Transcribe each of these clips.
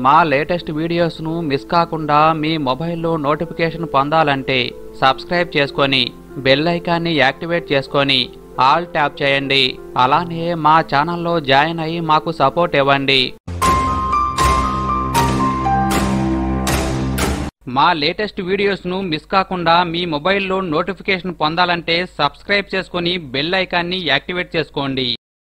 మా latest వీడియోస్ను miss కాకుండా మీ మొబైల్లో నోటిఫికేషన్ పొందాలంటే సబ్స్క్రైబ్ చేసుకొని బెల్ ఐకాన్ని యాక్టివేట్ చేసుకొని ఆల్ ట్యాప్ చేయండి అలానే మా ఛానల్లో జాయిన్ అయ్యి మాకు సపోర్ట్ ఇవ్వండి మా లేటెస్ట్ వీడియోస్ను మిస్ కాకుండా మీ మొబైల్లో నోటిఫికేషన్ పొందాలంటే సబ్స్క్రైబ్ చేసుకొని బెల్ ఐకాన్ని యాక్టివేట్ చేసుకోండి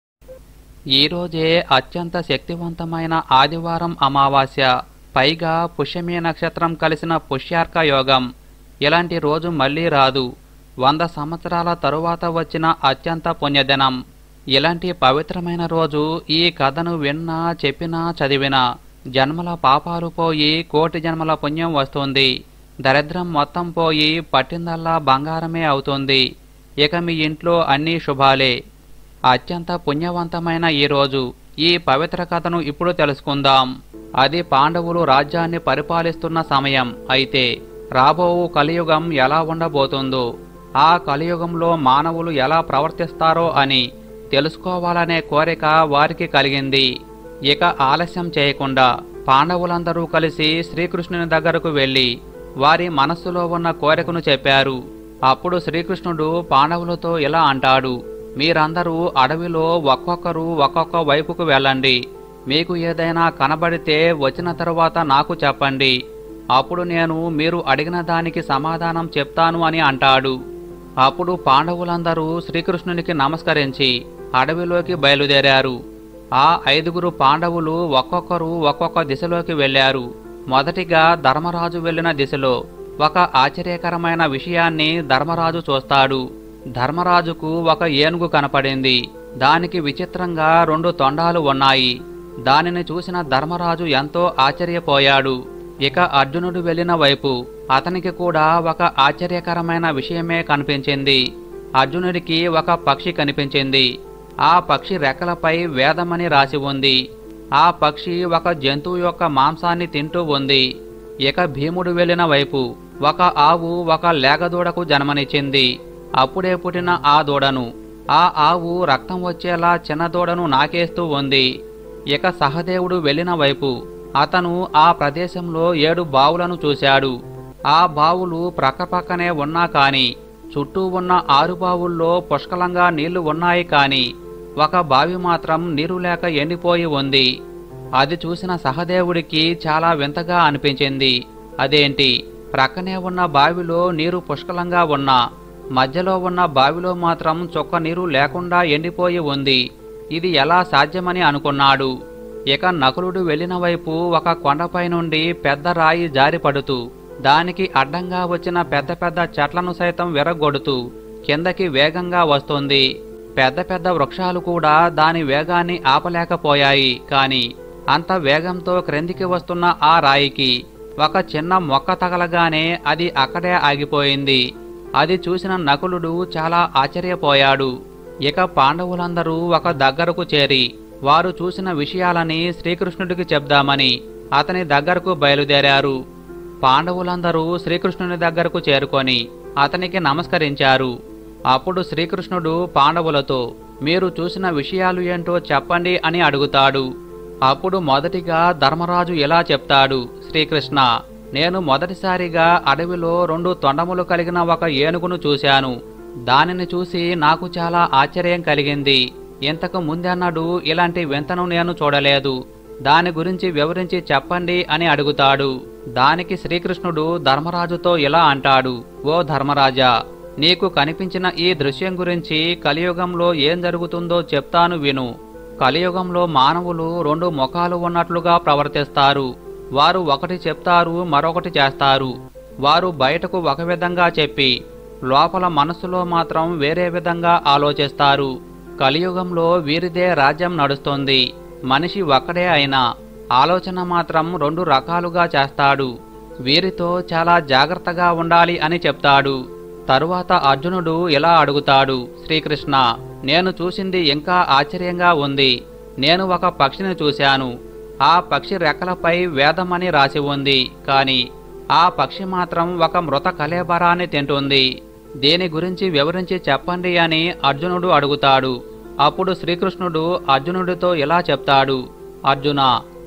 ఈ రోజే అత్యంత శక్తివంతమైన ఆదివారం అమావాస్య పైగా పుష్యమి నక్షత్రం కలిసిన పుష్యార్క యోగం ఇలాంటి రోజు మళ్ళీ రాదు వంద సంవత్సరాల తరువాత వచ్చిన అత్యంత పుణ్యదినం ఇలాంటి పవిత్రమైన రోజు ఈ కథను విన్నా చెప్పినా చదివినా జన్మల పాపాలు పోయి కోటి జన్మల పుణ్యం వస్తుంది దరిద్రం మొత్తం పోయి పట్టిందల్లా బంగారమే అవుతుంది ఇక మీ ఇంట్లో అన్నీ శుభాలే అత్యంత పుణ్యవంతమైన ఈ రోజు ఈ పవిత్ర కథను ఇప్పుడు తెలుసుకుందాం అది పాండవులు రాజ్యాన్ని పరిపాలిస్తున్న సమయం అయితే రాబోవు కలియుగం ఎలా ఉండబోతుందో ఆ కలియుగంలో మానవులు ఎలా ప్రవర్తిస్తారో అని తెలుసుకోవాలనే కోరిక వారికి కలిగింది ఇక ఆలస్యం చేయకుండా పాండవులందరూ కలిసి శ్రీకృష్ణుని దగ్గరకు వెళ్ళి వారి మనస్సులో ఉన్న కోరికను చెప్పారు అప్పుడు శ్రీకృష్ణుడు పాండవులతో ఇలా అంటాడు మీరందరూ అడవిలో ఒక్కొక్కరు ఒక్కొక్క వైపుకు వెళ్ళండి మీకు ఏదైనా కనబడితే వచ్చిన తరువాత నాకు చెప్పండి అప్పుడు నేను మీరు అడిగిన దానికి సమాధానం చెప్తాను అని అంటాడు అప్పుడు పాండవులందరూ శ్రీకృష్ణునికి నమస్కరించి అడవిలోకి బయలుదేరారు ఆ ఐదుగురు పాండవులు ఒక్కొక్కరు ఒక్కొక్క దిశలోకి వెళ్ళారు మొదటిగా ధర్మరాజు వెళ్ళిన దిశలో ఒక ఆశ్చర్యకరమైన విషయాన్ని ధర్మరాజు చూస్తాడు ధర్మరాజుకు ఒక ఏనుగు కనపడింది దానికి విచిత్రంగా రెండు తొండాలు ఉన్నాయి దానిని చూసిన ధర్మరాజు ఎంతో ఆశ్చర్యపోయాడు ఇక అర్జునుడు వెళ్ళిన వైపు అతనికి కూడా ఒక ఆశ్చర్యకరమైన విషయమే కనిపించింది అర్జునుడికి ఒక పక్షి కనిపించింది ఆ పక్షి రెక్కలపై వేదమని రాసి ఉంది ఆ పక్షి ఒక జంతువు యొక్క మాంసాన్ని తింటూ ఉంది ఇక భీముడు వెళ్ళిన వైపు ఒక ఆవు ఒక లేగదూడకు జన్మనిచ్చింది అప్పుడే పుట్టిన ఆ దూడను ఆ ఆవు రక్తం వచ్చేలా చిన్న దూడను నాకేస్తూ ఉంది ఇక సహదేవుడు వెళ్ళిన వైపు అతను ఆ ప్రదేశంలో ఏడు బావులను చూశాడు ఆ బావులు ప్రక్కపక్కనే ఉన్నా కాని చుట్టూ ఉన్న ఆరు బావుల్లో పుష్కలంగా నీళ్లు ఉన్నాయి కాని ఒక బావి మాత్రం నీరు లేక ఎండిపోయి ఉంది అది చూసిన సహదేవుడికి చాలా వింతగా అనిపించింది అదేంటి ప్రక్కనే ఉన్న బావిలో నీరు పుష్కలంగా ఉన్నా మధ్యలో ఉన్న బావిలో మాత్రం చొక్క నీరు లేకుండా ఎండిపోయి ఉంది ఇది ఎలా సాధ్యమని అనుకున్నాడు ఇక నకులుడు వెళ్ళిన వైపు ఒక కొండపై నుండి పెద్ద రాయి జారిపడుతూ దానికి అడ్డంగా వచ్చిన పెద్ద పెద్ద చెట్లను సైతం విరగొడుతూ కిందకి వేగంగా వస్తుంది పెద్ద పెద్ద వృక్షాలు కూడా దాని వేగాన్ని ఆపలేకపోయాయి కాని అంత వేగంతో క్రిందికి వస్తున్న ఆ రాయికి ఒక చిన్న మొక్క తగలగానే అది అక్కడే ఆగిపోయింది అది చూసిన నకులుడు చాలా ఆశ్చర్యపోయాడు ఇక పాండవులందరూ ఒక దగ్గరకు చేరి వారు చూసిన విషయాలని శ్రీకృష్ణుడికి చెప్దామని అతని దగ్గరకు బయలుదేరారు పాండవులందరూ శ్రీకృష్ణుని దగ్గరకు చేరుకొని అతనికి నమస్కరించారు అప్పుడు శ్రీకృష్ణుడు పాండవులతో మీరు చూసిన విషయాలు ఏంటో చెప్పండి అని అడుగుతాడు అప్పుడు మొదటిగా ధర్మరాజు ఇలా చెప్తాడు శ్రీకృష్ణ నేను మొదటిసారిగా అడవిలో రెండు తొండములు కలిగిన ఒక ఏనుగును చూశాను దానిని చూసి నాకు చాలా ఆశ్చర్యం కలిగింది ఇంతకు ముందన్నడు ఇలాంటి వింతను నేను చూడలేదు దాని గురించి వివరించి చెప్పండి అని అడుగుతాడు దానికి శ్రీకృష్ణుడు ధర్మరాజుతో ఇలా అంటాడు ఓ ధర్మరాజా నీకు కనిపించిన ఈ దృశ్యం గురించి కలియుగంలో ఏం జరుగుతుందో చెప్తాను విను కలియుగంలో మానవులు రెండు ముఖాలు ఉన్నట్లుగా ప్రవర్తిస్తారు వారు ఒకటి చెప్తారు మరొకటి చేస్తారు వారు బయటకు ఒక విధంగా చెప్పి లోపల మనస్సులో మాత్రం వేరే విధంగా ఆలోచిస్తారు కలియుగంలో వీరిదే రాజ్యం నడుస్తుంది మనిషి ఒక్కడే అయినా ఆలోచన మాత్రం రెండు రకాలుగా చేస్తాడు వీరితో చాలా జాగ్రత్తగా ఉండాలి అని చెప్తాడు తరువాత అర్జునుడు ఇలా అడుగుతాడు శ్రీకృష్ణ నేను చూసింది ఇంకా ఆశ్చర్యంగా ఉంది నేను ఒక పక్షిని చూశాను ఆ పక్షి రెక్కలపై వేదమని రాసి ఉంది కాని ఆ పక్షి మాత్రం ఒక మృత కలేబరాన్ని తింటుంది దేని గురించి వివరించి చెప్పండి అని అర్జునుడు అడుగుతాడు అప్పుడు శ్రీకృష్ణుడు అర్జునుడితో ఇలా చెప్తాడు అర్జున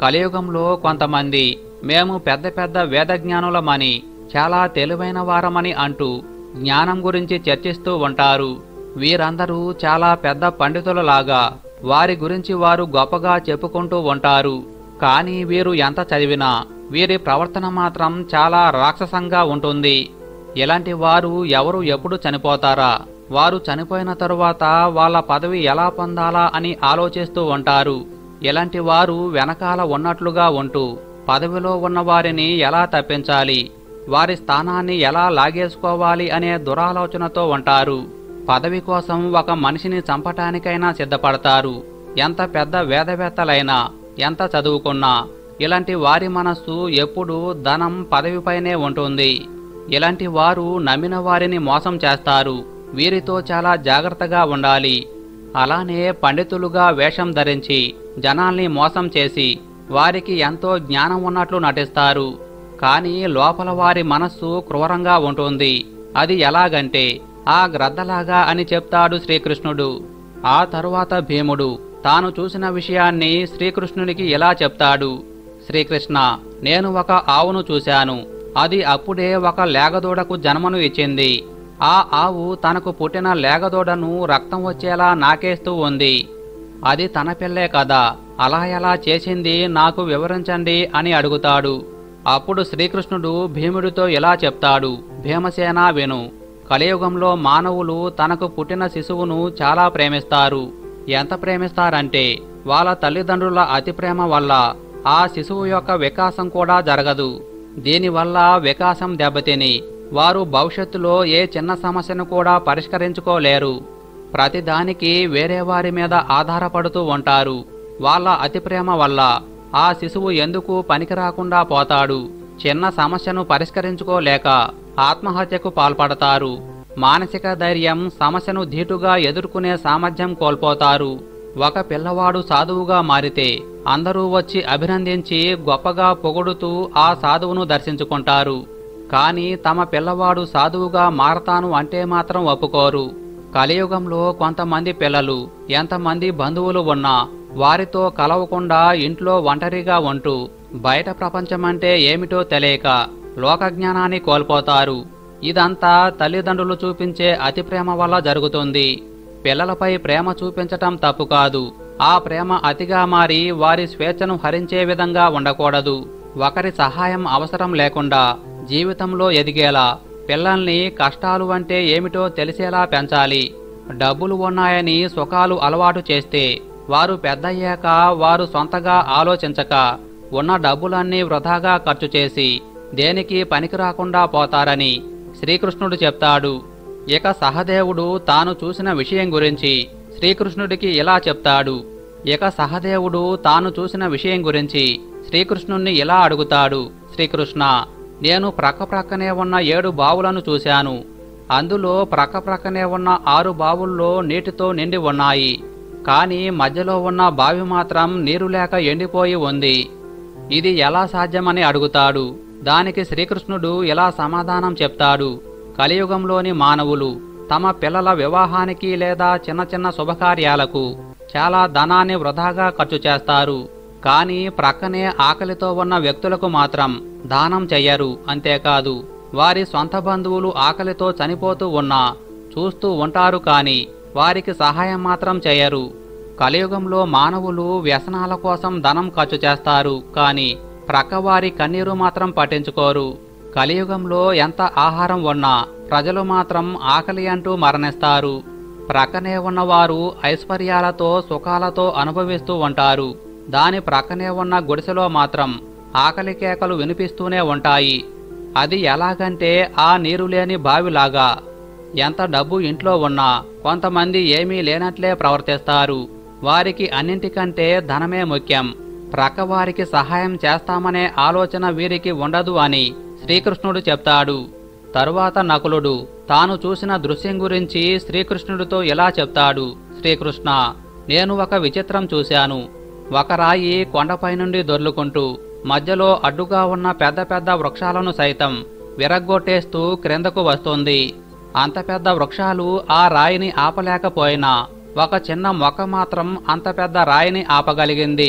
కలియుగంలో కొంతమంది మేము పెద్ద పెద్ద వేదజ్ఞానులమని చాలా తెలివైన వారమని అంటూ జ్ఞానం గురించి చర్చిస్తూ ఉంటారు వీరందరూ చాలా పెద్ద పండితులలాగా వారి గురించి వారు గొప్పగా చెప్పుకుంటూ ఉంటారు కానీ వీరు ఎంత చదివినా వీరి ప్రవర్తన మాత్రం చాలా రాక్షసంగా ఉంటుంది ఇలాంటి వారు ఎవరు ఎప్పుడు చనిపోతారా వారు చనిపోయిన తరువాత వాళ్ళ పదవి ఎలా పొందాలా అని ఆలోచిస్తూ ఉంటారు ఇలాంటి వారు వెనకాల ఉన్నట్లుగా ఉంటూ పదవిలో ఉన్న వారిని ఎలా తప్పించాలి వారి స్థానాన్ని ఎలా లాగేసుకోవాలి అనే దురాలోచనతో ఉంటారు పదవి కోసం ఒక మనిషిని చంపటానికైనా సిద్ధపడతారు ఎంత పెద్ద వేదవేత్తలైనా ఎంత చదువుకున్నా ఇలాంటి వారి మనస్సు ఎప్పుడూ ధనం పదవిపైనే ఉంటుంది ఇలాంటి వారు నమ్మిన వారిని మోసం చేస్తారు వీరితో చాలా జాగ్రత్తగా ఉండాలి అలానే పండితులుగా వేషం ధరించి జనాల్ని మోసం చేసి వారికి ఎంతో జ్ఞానం ఉన్నట్లు నటిస్తారు కానీ లోపల వారి మనస్సు క్రూరంగా ఉంటుంది అది ఎలాగంటే ఆ గ్రద్దలాగా అని చెప్తాడు శ్రీకృష్ణుడు ఆ తరువాత భీముడు తాను చూసిన విషయాన్ని శ్రీకృష్ణునికి ఇలా చెప్తాడు శ్రీకృష్ణ నేను ఒక ఆవును చూశాను అది అప్పుడే ఒక లేగదూడకు జన్మను ఇచ్చింది ఆ ఆవు తనకు పుట్టిన లేగదూడను రక్తం వచ్చేలా నాకేస్తూ ఉంది అది తన పిల్లే కదా అలా ఎలా చేసింది నాకు వివరించండి అని అడుగుతాడు అప్పుడు శ్రీకృష్ణుడు భీముడితో ఇలా చెప్తాడు భీమసేన విను కలియుగంలో మానవులు తనకు పుట్టిన శిశువును చాలా ప్రేమిస్తారు ఎంత ప్రేమిస్తారంటే వాళ్ళ తల్లిదండ్రుల అతి ప్రేమ వల్ల ఆ శిశువు యొక్క వికాసం కూడా జరగదు దీనివల్ల వికాసం దెబ్బతిని వారు భవిష్యత్తులో ఏ చిన్న సమస్యను కూడా పరిష్కరించుకోలేరు ప్రతిదానికి వేరే వారి మీద ఆధారపడుతూ ఉంటారు వాళ్ళ అతి ప్రేమ వల్ల ఆ శిశువు ఎందుకు పనికిరాకుండా పోతాడు చిన్న సమస్యను పరిష్కరించుకోలేక ఆత్మహత్యకు పాల్పడతారు మానసిక ధైర్యం సమస్యను ధీటుగా ఎదుర్కొనే సామర్థ్యం కోల్పోతారు ఒక పిల్లవాడు సాధువుగా మారితే అందరూ వచ్చి అభినందించి గొప్పగా పొగుడుతూ ఆ సాధువును దర్శించుకుంటారు కానీ తమ పిల్లవాడు సాధువుగా మారతాను అంటే మాత్రం ఒప్పుకోరు కలియుగంలో కొంతమంది పిల్లలు ఎంతమంది బంధువులు ఉన్నా వారితో కలవకుండా ఇంట్లో ఒంటరిగా ఉంటూ బయట ప్రపంచమంటే ఏమిటో తెలియక లోకజ్ఞానాన్ని కోల్పోతారు ఇదంతా తల్లిదండ్రులు చూపించే అతి ప్రేమ వల్ల జరుగుతుంది పిల్లలపై ప్రేమ చూపించటం తప్పు కాదు ఆ ప్రేమ అతిగా మారి వారి స్వేచ్ఛను హరించే విధంగా ఉండకూడదు ఒకరి సహాయం అవసరం లేకుండా జీవితంలో ఎదిగేలా పిల్లల్ని కష్టాలు అంటే ఏమిటో తెలిసేలా పెంచాలి డబ్బులు ఉన్నాయని సుఖాలు అలవాటు చేస్తే వారు పెద్దయ్యాక వారు సొంతగా ఆలోచించక ఉన్న డబ్బులన్నీ వృధాగా ఖర్చు చేసి దేనికి పనికి రాకుండా పోతారని శ్రీకృష్ణుడు చెప్తాడు ఇక సహదేవుడు తాను చూసిన విషయం గురించి శ్రీకృష్ణుడికి ఇలా చెప్తాడు ఇక సహదేవుడు తాను చూసిన విషయం గురించి శ్రీకృష్ణుణ్ణి ఇలా అడుగుతాడు శ్రీకృష్ణ నేను ప్రక్క ప్రక్కనే ఉన్న ఏడు బావులను చూశాను అందులో ప్రక్క ప్రక్కనే ఉన్న ఆరు బావుల్లో నీటితో నిండి ఉన్నాయి కానీ మధ్యలో ఉన్న బావి మాత్రం నీరు లేక ఎండిపోయి ఉంది ఇది ఎలా సాధ్యమని అడుగుతాడు దానికి శ్రీకృష్ణుడు ఇలా సమాధానం చెప్తాడు కలియుగంలోని మానవులు తమ పిల్లల వివాహానికి లేదా చిన్న చిన్న శుభకార్యాలకు చాలా ధనాన్ని వృధాగా ఖర్చు చేస్తారు కానీ ప్రక్కనే ఆకలితో ఉన్న వ్యక్తులకు మాత్రం దానం చెయ్యరు అంతేకాదు వారి సొంత బంధువులు ఆకలితో చనిపోతూ ఉన్నా చూస్తూ ఉంటారు కాని వారికి సహాయం మాత్రం చేయరు కలియుగంలో మానవులు వ్యసనాల కోసం ధనం ఖర్చు చేస్తారు కానీ ప్రక్కవారి కన్నీరు మాత్రం పట్టించుకోరు కలియుగంలో ఎంత ఆహారం ఉన్నా ప్రజలు మాత్రం ఆకలి అంటూ మరణిస్తారు ప్రక్కనే ఉన్నవారు ఐశ్వర్యాలతో సుఖాలతో అనుభవిస్తూ ఉంటారు దాని ప్రక్కనే ఉన్న గుడిసెలో మాత్రం ఆకలి కేకలు వినిపిస్తూనే ఉంటాయి అది ఎలాగంటే ఆ నీరు లేని బావిలాగా ఎంత డబ్బు ఇంట్లో ఉన్నా కొంతమంది ఏమీ లేనట్లే ప్రవర్తిస్తారు వారికి అన్నింటికంటే ధనమే ముఖ్యం ప్రక్కవారికి సహాయం చేస్తామనే ఆలోచన వీరికి ఉండదు అని శ్రీకృష్ణుడు చెప్తాడు తరువాత నకులుడు తాను చూసిన దృశ్యం గురించి శ్రీకృష్ణుడితో ఇలా చెప్తాడు శ్రీకృష్ణ నేను ఒక విచిత్రం చూశాను ఒక రాయి కొండపై నుండి దొర్లుకుంటూ మధ్యలో అడ్డుగా ఉన్న పెద్ద పెద్ద వృక్షాలను సైతం విరగ్గొట్టేస్తూ క్రిందకు వస్తుంది అంత పెద్ద వృక్షాలు ఆ రాయిని ఆపలేకపోయినా ఒక చిన్న మొక్క మాత్రం అంత పెద్ద రాయిని ఆపగలిగింది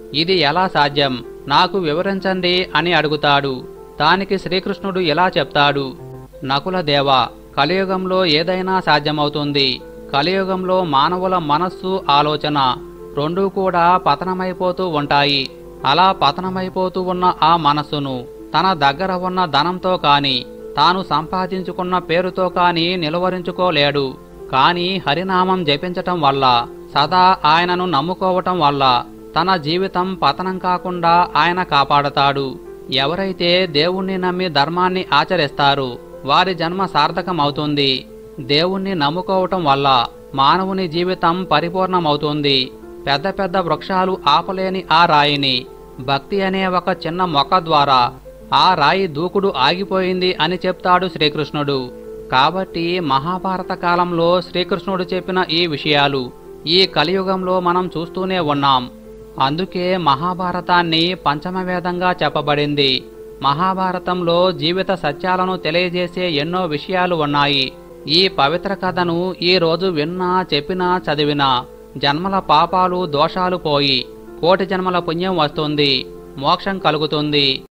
ఇది ఎలా సాధ్యం నాకు వివరించండి అని అడుగుతాడు దానికి శ్రీకృష్ణుడు ఇలా చెప్తాడు నకుల దేవ కలియుగంలో ఏదైనా సాధ్యమవుతుంది కలియుగంలో మానవుల మనస్సు ఆలోచన రెండూ కూడా పతనమైపోతూ ఉంటాయి అలా పతనమైపోతూ ఉన్న ఆ మనస్సును తన దగ్గర ఉన్న ధనంతో కాని తాను సంపాదించుకున్న పేరుతో కాని నిలువరించుకోలేడు కాని హరినామం జపించటం వల్ల సదా ఆయనను నమ్ముకోవటం వల్ల తన జీవితం పతనం కాకుండా ఆయన కాపాడతాడు ఎవరైతే దేవుణ్ణి నమ్మి ధర్మాన్ని ఆచరిస్తారు వారి జన్మ సార్థకమవుతుంది దేవుణ్ణి నమ్ముకోవటం వల్ల మానవుని జీవితం పరిపూర్ణమవుతుంది పెద్ద పెద్ద వృక్షాలు ఆపలేని ఆ రాయిని భక్తి అనే ఒక చిన్న మొక్క ద్వారా ఆ రాయి దూకుడు ఆగిపోయింది అని చెప్తాడు శ్రీకృష్ణుడు కాబట్టి మహాభారత కాలంలో శ్రీకృష్ణుడు చెప్పిన ఈ విషయాలు ఈ కలియుగంలో మనం చూస్తూనే ఉన్నాం అందుకే మహాభారతాన్ని పంచమవేదంగా చెప్పబడింది మహాభారతంలో జీవిత సత్యాలను తెలియజేసే ఎన్నో విషయాలు ఉన్నాయి ఈ పవిత్ర కథను ఈ రోజు విన్నా చెప్పినా చదివినా జన్మల పాపాలు దోషాలు పోయి కోటి జన్మల పుణ్యం వస్తుంది మోక్షం కలుగుతుంది